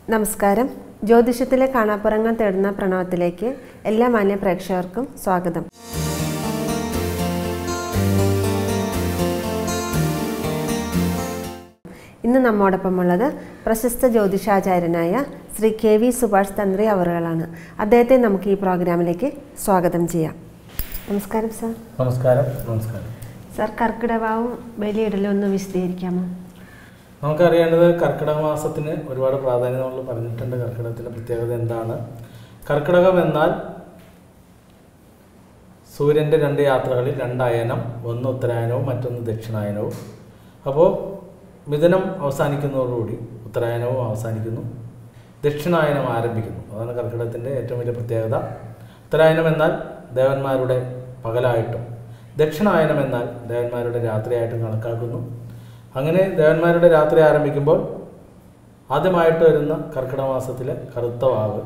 നമസ്കാരം ജ്യോതിഷത്തിലെ കാണാപ്പുറങ്ങൾ തേടുന്ന പ്രണവത്തിലേക്ക് എല്ലാ മാന്യ പ്രേക്ഷകർക്കും സ്വാഗതം ഇന്ന് നമ്മോടൊപ്പമുള്ളത് പ്രശസ്ത ജ്യോതിഷാചാര്യനായ ശ്രീ കെ വി സുഭാഷ് തന്ത്രി അവറുകളാണ് അദ്ദേഹത്തെ നമുക്ക് ഈ പ്രോഗ്രാമിലേക്ക് സ്വാഗതം ചെയ്യാം നമസ്കാരം സാർ നമസ്കാരം നമസ്കാരം സാർ കർക്കിടവാവും ബലിയിടലും ഒന്ന് വിശദീകരിക്കാമോ നമുക്കറിയേണ്ടത് കർക്കിടക മാസത്തിന് ഒരുപാട് പ്രാധാന്യം നമ്മൾ പറഞ്ഞിട്ടുണ്ട് കർക്കിടകത്തിൻ്റെ പ്രത്യേകത എന്താണ് കർക്കിടകം എന്നാൽ സൂര്യൻ്റെ രണ്ട് യാത്രകളിൽ രണ്ട് അയനം ഒന്ന് ഉത്തരായനവും മറ്റൊന്ന് ദക്ഷിണായനവും അപ്പോൾ മിഥുനം അവസാനിക്കുന്നതോടുകൂടി ഉത്തരായനവും അവസാനിക്കുന്നു ദക്ഷിണായനം ആരംഭിക്കുന്നു അതാണ് കർക്കിടകത്തിൻ്റെ ഏറ്റവും വലിയ പ്രത്യേകത ഉത്തരായനം എന്നാൽ ദേവന്മാരുടെ പകലായിട്ടും ദക്ഷിണായനം എന്നാൽ ദേവന്മാരുടെ രാത്രിയായിട്ടും കണക്കാക്കുന്നു അങ്ങനെ ദേവന്മാരുടെ രാത്രി ആരംഭിക്കുമ്പോൾ ആദ്യമായിട്ട് വരുന്ന കർക്കിടക മാസത്തിലെ കറുത്ത വാവ്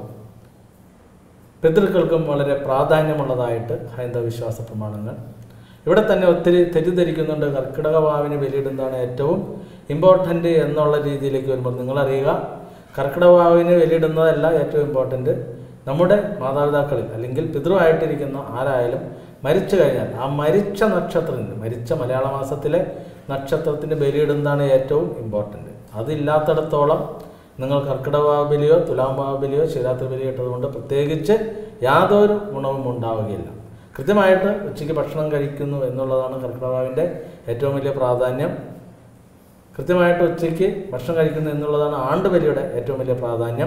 പിതൃക്കൾക്കും വളരെ പ്രാധാന്യമുള്ളതായിട്ട് ഹൈന്ദവ വിശ്വാസ പ്രമാണങ്ങൾ ഇവിടെ തന്നെ ഒത്തിരി തെറ്റിദ്ധരിക്കുന്നുണ്ട് കർക്കിടക വാവിന് ബലിയിടുന്നതാണ് ഏറ്റവും ഇമ്പോർട്ടൻ്റ് എന്നുള്ള രീതിയിലേക്ക് വരുമ്പോൾ നിങ്ങളറിയുക കർക്കിടക വാവിന് ബലിയിടുന്നതല്ല ഏറ്റവും ഇമ്പോർട്ടൻ്റ് നമ്മുടെ മാതാപിതാക്കളിൽ അല്ലെങ്കിൽ പിതൃവായിട്ടിരിക്കുന്ന ആരായാലും മരിച്ചു കഴിഞ്ഞാൽ ആ മരിച്ച നക്ഷത്രത്തിന് മരിച്ച മലയാള മാസത്തിലെ നക്ഷത്രത്തിന് ബലിയിടുന്നതാണ് ഏറ്റവും ഇമ്പോർട്ടൻ്റ് അതില്ലാത്തിടത്തോളം നിങ്ങൾ കർക്കിടക ബലിയോ തുലാം ബലിയോ ശിവരാത്രി ബലിയോ ഇട്ടതുകൊണ്ട് പ്രത്യേകിച്ച് യാതൊരു ഗുണവും ഉണ്ടാവുകയില്ല കൃത്യമായിട്ട് ഉച്ചയ്ക്ക് ഭക്ഷണം കഴിക്കുന്നു എന്നുള്ളതാണ് കർക്കിടകാവിൻ്റെ ഏറ്റവും വലിയ പ്രാധാന്യം കൃത്യമായിട്ട് ഉച്ചയ്ക്ക് ഭക്ഷണം കഴിക്കുന്നു എന്നുള്ളതാണ് ആണ്ടുബലിയുടെ ഏറ്റവും വലിയ പ്രാധാന്യം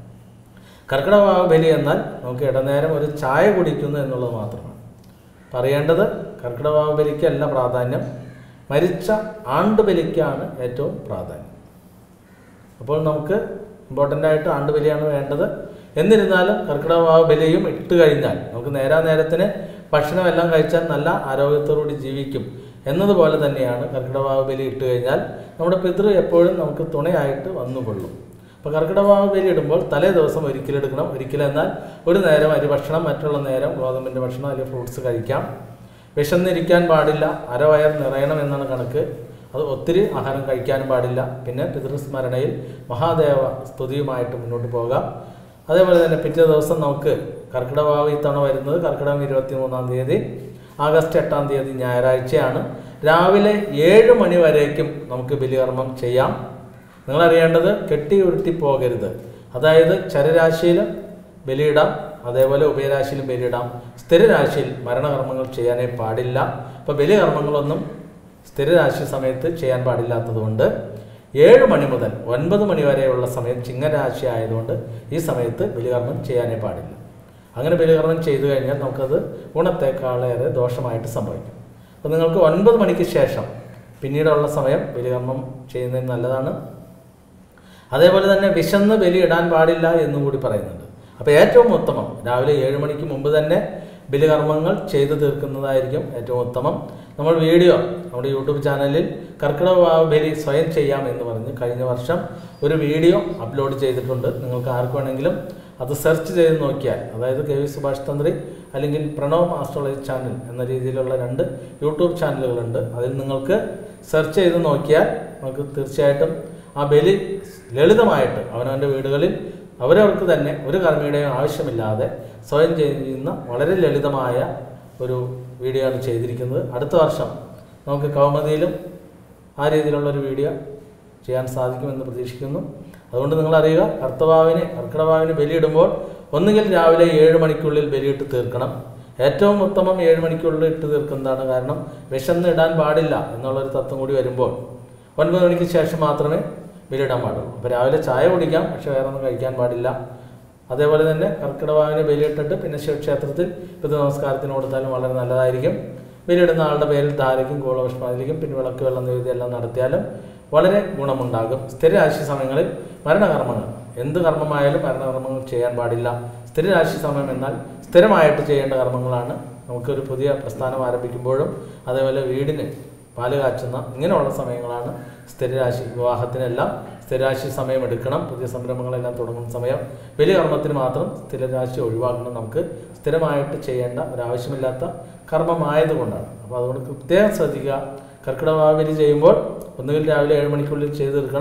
കർക്കിടക ബലി എന്നാൽ നമുക്ക് ഇടനേരം ഒരു ചായ കുടിക്കുന്നു എന്നുള്ളത് മാത്രമാണ് പറയേണ്ടത് കർക്കിടക ബലിക്കല്ല പ്രാധാന്യം മരിച്ച ആണ്ടുബലിക്കാണ് ഏറ്റവും പ്രാധാന്യം അപ്പോൾ നമുക്ക് ഇമ്പോർട്ടൻ്റ് ആയിട്ട് ആണ്ടുബലിയാണ് വേണ്ടത് എന്നിരുന്നാലും കർക്കിടക ബലിയും ഇട്ട് കഴിഞ്ഞാൽ നമുക്ക് നേരാ നേരത്തിന് ഭക്ഷണമെല്ലാം കഴിച്ചാൽ നല്ല ആരോഗ്യത്തോടുകൂടി ജീവിക്കും എന്നതുപോലെ തന്നെയാണ് കർക്കിടക ബലി ഇട്ട് കഴിഞ്ഞാൽ നമ്മുടെ പിതൃ എപ്പോഴും നമുക്ക് തുണയായിട്ട് വന്നുകൊള്ളും അപ്പോൾ കർക്കിടക ബലി ഇടുമ്പോൾ തലേ ദിവസം ഒരിക്കലെടുക്കണം ഒരിക്കലെന്നാൽ ഒരു നേരം അരി ഭക്ഷണം മറ്റുള്ള നേരം ഗോതമ്പിൻ്റെ ഭക്ഷണം അല്ലെങ്കിൽ ഫ്രൂട്ട്സ് കഴിക്കാം വിശന്നിരിക്കാൻ പാടില്ല അരവയർ നിറയണം എന്നാണ് കണക്ക് അത് ഒത്തിരി ആഹാരം കഴിക്കാനും പാടില്ല പിന്നെ പിതൃസ്മരണയിൽ മഹാദേവ സ്തുതിയുമായിട്ട് മുന്നോട്ട് പോകാം അതേപോലെ തന്നെ പിറ്റേ ദിവസം നമുക്ക് കർക്കിടവാവ് ഇത്തവണ വരുന്നത് കർക്കിടകം ഇരുപത്തി മൂന്നാം തീയതി ആഗസ്റ്റ് എട്ടാം തീയതി ഞായറാഴ്ചയാണ് രാവിലെ ഏഴ് മണി വരേക്കും നമുക്ക് ബലികർമ്മം ചെയ്യാം നിങ്ങളറിയേണ്ടത് കെട്ടി ഉരുട്ടി പോകരുത് അതായത് ചരരാശിയിൽ ബലിയിടാം അതേപോലെ ഉഭയരാശിയിലും ബലിയിടാം സ്ഥിരരാശിയിൽ മരണകർമ്മങ്ങൾ ചെയ്യാനേ പാടില്ല അപ്പോൾ ബലികർമ്മങ്ങളൊന്നും സ്ഥിരരാശി സമയത്ത് ചെയ്യാൻ പാടില്ലാത്തതുകൊണ്ട് ഏഴ് മണി മുതൽ ഒൻപത് മണി വരെയുള്ള സമയം ചിങ്ങരാശി ആയതുകൊണ്ട് ഈ സമയത്ത് ബലികർമ്മം ചെയ്യാനേ പാടില്ല അങ്ങനെ ബലികർമ്മം ചെയ്തു കഴിഞ്ഞാൽ നമുക്കത് ഗുണത്തെക്കാളേറെ ദോഷമായിട്ട് സംഭവിക്കും അപ്പോൾ നിങ്ങൾക്ക് ഒൻപത് മണിക്ക് ശേഷം പിന്നീടുള്ള സമയം ബലികർമ്മം ചെയ്യുന്നതിന് നല്ലതാണ് അതേപോലെ തന്നെ വിശന്ന് ബലിയിടാൻ പാടില്ല എന്നും കൂടി പറയുന്നുണ്ട് അപ്പോൾ ഏറ്റവും ഉത്തമം രാവിലെ ഏഴ് മണിക്ക് മുമ്പ് തന്നെ ബലികർമ്മങ്ങൾ ചെയ്തു തീർക്കുന്നതായിരിക്കും ഏറ്റവും ഉത്തമം നമ്മൾ വീഡിയോ നമ്മുടെ യൂട്യൂബ് ചാനലിൽ കർക്കിടക വാവ് ബലി സ്വയം ചെയ്യാം എന്ന് പറഞ്ഞ് കഴിഞ്ഞ വർഷം ഒരു വീഡിയോ അപ്ലോഡ് ചെയ്തിട്ടുണ്ട് നിങ്ങൾക്ക് ആർക്ക് വേണമെങ്കിലും അത് സെർച്ച് ചെയ്ത് നോക്കിയാൽ അതായത് കെ വി സുഭാഷ് തന്ത്രി അല്ലെങ്കിൽ പ്രണവ് ആസ്ട്രോളജി ചാനൽ എന്ന രീതിയിലുള്ള രണ്ട് യൂട്യൂബ് ചാനലുകളുണ്ട് അതിൽ നിങ്ങൾക്ക് സെർച്ച് ചെയ്ത് നോക്കിയാൽ നമുക്ക് തീർച്ചയായിട്ടും ആ ബലി ലളിതമായിട്ട് അവനവൻ്റെ വീടുകളിൽ അവരവർക്ക് തന്നെ ഒരു കർമ്മിയുടെയും ആവശ്യമില്ലാതെ സ്വയം ചെയ്യുന്ന വളരെ ലളിതമായ ഒരു വീഡിയോ ആണ് ചെയ്തിരിക്കുന്നത് അടുത്ത വർഷം നമുക്ക് കൗമുദിയിലും ആ രീതിയിലുള്ള ഒരു വീഡിയോ ചെയ്യാൻ സാധിക്കുമെന്ന് പ്രതീക്ഷിക്കുന്നു അതുകൊണ്ട് നിങ്ങൾ അറിയുക കർത്തവാവിന് കർക്കിടവാവിന് ബലിയിടുമ്പോൾ ഒന്നുകിൽ രാവിലെ ഏഴ് മണിക്കുള്ളിൽ ബലിയിട്ട് തീർക്കണം ഏറ്റവും ഉത്തമം ഏഴ് മണിക്കുള്ളിൽ ഇട്ട് തീർക്കുന്നതാണ് കാരണം വിശന്ന് ഇടാൻ പാടില്ല എന്നുള്ളൊരു തത്വം കൂടി വരുമ്പോൾ ഒൻപത് മണിക്ക് ശേഷം മാത്രമേ ബലിയിടാൻ പാടുള്ളൂ അപ്പോൾ രാവിലെ ചായ കുടിക്കാം പക്ഷെ വേറെ ഒന്നും കഴിക്കാൻ പാടില്ല അതേപോലെ തന്നെ കർക്കിടവാവിന് ബലിയിട്ടിട്ട് പിന്നെ ശിവക്ഷേത്രത്തിൽ പിതൃ നമസ്കാരത്തിന് കൊടുത്താലും വളരെ നല്ലതായിരിക്കും ബലിയിടുന്ന ആളുടെ പേരിൽ ധാരയ്ക്കും ഗോളപുഷ്പാതിരിക്കും പിന്നെ വിളക്ക് വെള്ളം നിവേദ്യം എല്ലാം നടത്തിയാലും വളരെ ഗുണമുണ്ടാകും സ്ഥിരരാശി സമയങ്ങളിൽ മരണകർമ്മങ്ങൾ എന്ത് കർമ്മമായാലും മരണകർമ്മങ്ങൾ ചെയ്യാൻ പാടില്ല സ്ഥിരരാശി സമയം എന്നാൽ സ്ഥിരമായിട്ട് ചെയ്യേണ്ട കർമ്മങ്ങളാണ് നമുക്കൊരു പുതിയ പ്രസ്ഥാനം ആരംഭിക്കുമ്പോഴും അതേപോലെ വീടിന് പാല് കാച്ചുന്ന ഇങ്ങനെയുള്ള സമയങ്ങളാണ് സ്ഥിരരാശി വിവാഹത്തിനെല്ലാം സ്ഥിരരാശി സമയം എടുക്കണം പുതിയ സംരംഭങ്ങളെല്ലാം തുടങ്ങുന്ന സമയം വലിയ കർമ്മത്തിന് മാത്രം സ്ഥിരരാശി ഒഴിവാക്കണം നമുക്ക് സ്ഥിരമായിട്ട് ചെയ്യേണ്ട ഒരാവശ്യമില്ലാത്ത കർമ്മമായതുകൊണ്ടാണ് അപ്പോൾ അതുകൊണ്ട് പ്രത്യേകം ശ്രദ്ധിക്കുക കർക്കിടക ബലി ചെയ്യുമ്പോൾ ഒന്നുകിൽ രാവിലെ ഏഴ് മണിക്കുള്ളിൽ ചെയ്ത് തീർക്കണം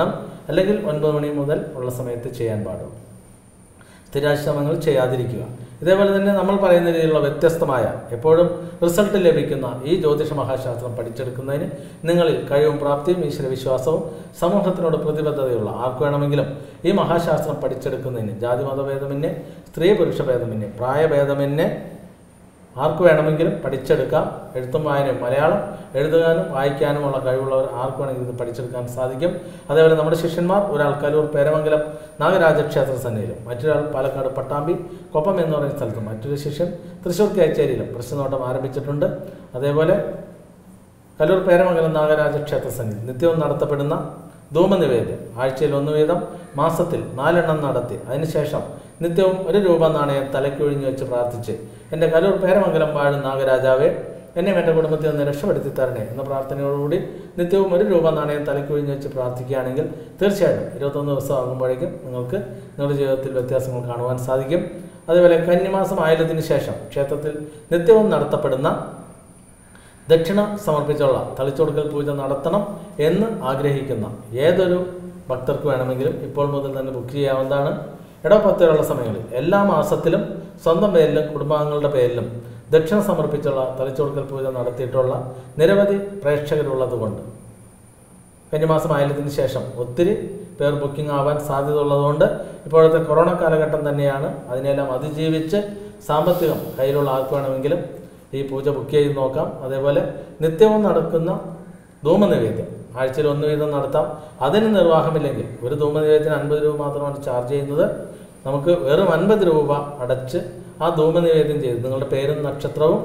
അല്ലെങ്കിൽ ഒൻപത് മണി മുതൽ ഉള്ള സമയത്ത് ചെയ്യാൻ പാടുള്ളൂ സ്ഥിരാശ്രമങ്ങൾ ചെയ്യാതിരിക്കുക ഇതേപോലെ തന്നെ നമ്മൾ പറയുന്ന രീതിയിലുള്ള വ്യത്യസ്തമായ എപ്പോഴും റിസൾട്ട് ലഭിക്കുന്ന ഈ ജ്യോതിഷ മഹാശാസ്ത്രം പഠിച്ചെടുക്കുന്നതിന് നിങ്ങളിൽ കഴിവും പ്രാപ്തിയും ഈശ്വരവിശ്വാസവും സമൂഹത്തിനോട് പ്രതിബദ്ധതയുള്ള ആർക്ക് വേണമെങ്കിലും ഈ മഹാശാസ്ത്രം പഠിച്ചെടുക്കുന്നതിന് ജാതി മതഭേദമന്യേ സ്ത്രീ പുരുഷ ഭേദമന്യേ പ്രായഭേദമന്യേ ആർക്ക് വേണമെങ്കിലും പഠിച്ചെടുക്കാം എഴുത്തും വായനയും മലയാളം എഴുതുവാനും വായിക്കാനുമുള്ള കഴിവുള്ളവർ ആർക്ക് വേണമെങ്കിലും ഇത് പഠിച്ചെടുക്കാൻ സാധിക്കും അതേപോലെ നമ്മുടെ ശിഷ്യന്മാർ ഒരാൾ കലൂർ പേരമംഗലം നാഗരാജ ക്ഷേത്ര സന്നിധിയിലും മറ്റൊരാൾ പാലക്കാട് പട്ടാമ്പി കൊപ്പം എന്ന് പറയുന്ന സ്ഥലത്തും മറ്റൊരു ശിഷ്യൻ തൃശ്ശൂർ കേച്ചേരിയിലും പ്രശ്നനോട്ടം ആരംഭിച്ചിട്ടുണ്ട് അതേപോലെ കലൂർ പേരമംഗലം നാഗരാജ ക്ഷേത്ര സന്നിധി നിത്യവും നടത്തപ്പെടുന്ന ധൂമനിവേദ്യം ആഴ്ചയിൽ ഒന്ന് വീതം മാസത്തിൽ നാലെണ്ണം നടത്തി അതിനുശേഷം നിത്യവും ഒരു രൂപ നാണയം തലയ്ക്കൊഴിഞ്ഞു വെച്ച് പ്രാർത്ഥിച്ച് എൻ്റെ കലൂർ പേരമംഗലം വാഴും നാഗരാജാവേ എന്നെയും എൻ്റെ കുടുംബത്തിൽ നിന്ന് രക്ഷപ്പെടുത്തി തരണേ എന്ന പ്രാർത്ഥനയോടുകൂടി നിത്യവും ഒരു രൂപ നാണയം തലയ്ക്കൊഴിഞ്ഞു വെച്ച് പ്രാർത്ഥിക്കുകയാണെങ്കിൽ തീർച്ചയായിട്ടും ഇരുപത്തൊന്ന് ദിവസം ആകുമ്പോഴേക്കും നിങ്ങൾക്ക് നിങ്ങളുടെ ജീവിതത്തിൽ വ്യത്യാസങ്ങൾ കാണുവാൻ സാധിക്കും അതുപോലെ കന്നിമാസം ആയിരത്തിന് ശേഷം ക്ഷേത്രത്തിൽ നിത്യവും നടത്തപ്പെടുന്ന ദക്ഷിണ സമർപ്പിച്ചുള്ള തളിച്ചുകൊടുക്കൽ പൂജ നടത്തണം എന്ന് ആഗ്രഹിക്കുന്ന ഏതൊരു ഭക്തർക്ക് വേണമെങ്കിലും ഇപ്പോൾ മുതൽ തന്നെ ബുക്ക് ചെയ്യാവുന്നതാണ് ഇടപത്തുള്ള സമയങ്ങളിൽ എല്ലാ മാസത്തിലും സ്വന്തം പേരിലും കുടുംബാംഗങ്ങളുടെ പേരിലും ദക്ഷിണ സമർപ്പിച്ചുള്ള തളിച്ചുകൊടുക്കൽ പൂജ നടത്തിയിട്ടുള്ള നിരവധി പ്രേക്ഷകരുള്ളത് കൊണ്ട് കന്നിമാസം ആയിരത്തിന് ശേഷം ഒത്തിരി പേർ ബുക്കിംഗ് ആവാൻ സാധ്യത ഉള്ളതുകൊണ്ട് ഇപ്പോഴത്തെ കൊറോണ കാലഘട്ടം തന്നെയാണ് അതിനെല്ലാം അതിജീവിച്ച് സാമ്പത്തികം കയ്യിലുള്ള ആർക്ക് വേണമെങ്കിലും ഈ പൂജ ബുക്ക് ചെയ്ത് നോക്കാം അതേപോലെ നിത്യവും നടക്കുന്ന ധൂമനിവേദ്യം ആഴ്ചയിൽ ഒന്ന് വീതം നടത്താം അതിന് നിർവാഹമില്ലെങ്കിൽ ഒരു ധൂമനിവേദ്യത്തിന് അൻപത് രൂപ മാത്രമാണ് ചാർജ് ചെയ്യുന്നത് നമുക്ക് വെറും അൻപത് രൂപ അടച്ച് ആ ധൂമനിവേദ്യം ചെയ്ത് നിങ്ങളുടെ പേരും നക്ഷത്രവും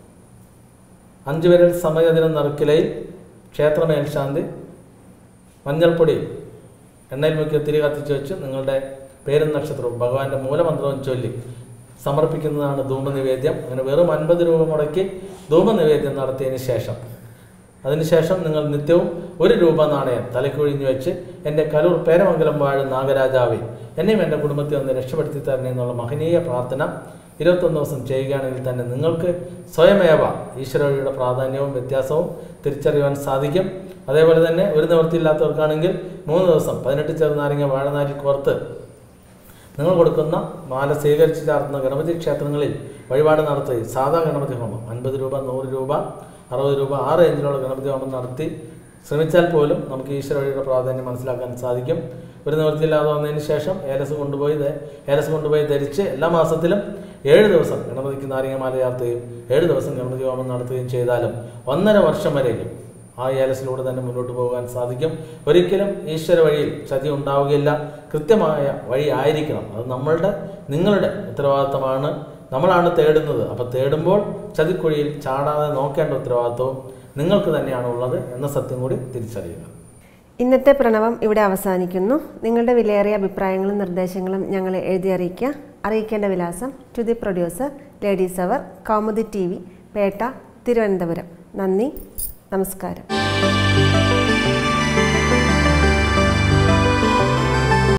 അഞ്ചു വിരൽ സമയദിനം നറുക്കിലയിൽ ക്ഷേത്ര മേൽശാന്തി മഞ്ഞൾപ്പൊടി എണ്ണയിൽ മുക്കി തിരി കത്തിച്ച് വെച്ച് നിങ്ങളുടെ പേരും നക്ഷത്രവും ഭഗവാന്റെ മൂലമന്ത്രവും ചൊല്ലി സമർപ്പിക്കുന്നതാണ് ധൂമനിവേദ്യം അങ്ങനെ വെറും അൻപത് രൂപ മുടക്കി ധൂമനിവേദ്യം നടത്തിയതിന് ശേഷം അതിനുശേഷം നിങ്ങൾ നിത്യവും ഒരു രൂപ നാണയം തലക്കൊഴിഞ്ഞു വെച്ച് എൻ്റെ കലൂർ പേരമംഗലം വാഴും നാഗരാജാവെ എന്നെയും എൻ്റെ കുടുംബത്തെ ഒന്ന് രക്ഷപ്പെടുത്തി തരണേ എന്നുള്ള മഹനീയ പ്രാർത്ഥന ഇരുപത്തൊന്ന് ദിവസം ചെയ്യുകയാണെങ്കിൽ തന്നെ നിങ്ങൾക്ക് സ്വയമേവ ഈശ്വരയുടെ പ്രാധാന്യവും വ്യത്യാസവും തിരിച്ചറിയുവാൻ സാധിക്കും അതേപോലെ തന്നെ ഒരു നിവൃത്തിയില്ലാത്തവർക്കാണെങ്കിൽ മൂന്ന് ദിവസം പതിനെട്ട് ചെറുനാരങ്ങ വാഴനാരിൽ കോർത്ത് നിങ്ങൾ കൊടുക്കുന്ന മാല സ്വീകരിച്ച് ചാർത്തുന്ന ഗണപതി ക്ഷേത്രങ്ങളിൽ വഴിപാട് നടത്തി സാധാ ഗണപതി ഹോമം അൻപത് രൂപ നൂറ് രൂപ അറുപത് രൂപ ആ റേഞ്ചിലുള്ള ഗണപതി ഹോമം നടത്തി ശ്രമിച്ചാൽ പോലും നമുക്ക് ഈശ്വരയുടെ പ്രാധാന്യം മനസ്സിലാക്കാൻ സാധിക്കും ഒരു നിവൃത്തിയില്ലാതെ വന്നതിന് ശേഷം ഏലസ് കൊണ്ടുപോയി ദേ- ഏലസ് കൊണ്ടുപോയി ധരിച്ച് എല്ലാ മാസത്തിലും ഏഴ് ദിവസം ഗണപതിക്ക് നാരികമാല ചാർത്തുകയും ഏഴ് ദിവസം ഗണപതി ഹോമം നടത്തുകയും ചെയ്താലും ഒന്നര വർഷം വരെയും ആ ഏലസിലൂടെ തന്നെ മുന്നോട്ട് പോകാൻ സാധിക്കും ഒരിക്കലും ഈശ്വര വഴിയിൽ ചതി ഉണ്ടാവുകയില്ല കൃത്യമായ വഴി ആയിരിക്കണം അത് നമ്മളുടെ നിങ്ങളുടെ ഉത്തരവാദിത്തമാണ് നമ്മളാണ് തേടുന്നത് അപ്പോൾ തേടുമ്പോൾ ചതിക്കുഴിയിൽ ചാടാതെ നോക്കേണ്ട ഉത്തരവാദിത്വവും നിങ്ങൾക്ക് തന്നെയാണ് ഉള്ളത് എന്ന സത്യം കൂടി തിരിച്ചറിയുക ഇന്നത്തെ പ്രണവം ഇവിടെ അവസാനിക്കുന്നു നിങ്ങളുടെ വിലയേറിയ അഭിപ്രായങ്ങളും നിർദ്ദേശങ്ങളും ഞങ്ങളെ എഴുതി അറിയിക്കുക അറിയിക്കേണ്ട വിലാസം to the producer ladies hour Kaumudi T V Pettah Thiruvananthapuram നന്ദി നമസ്കാരം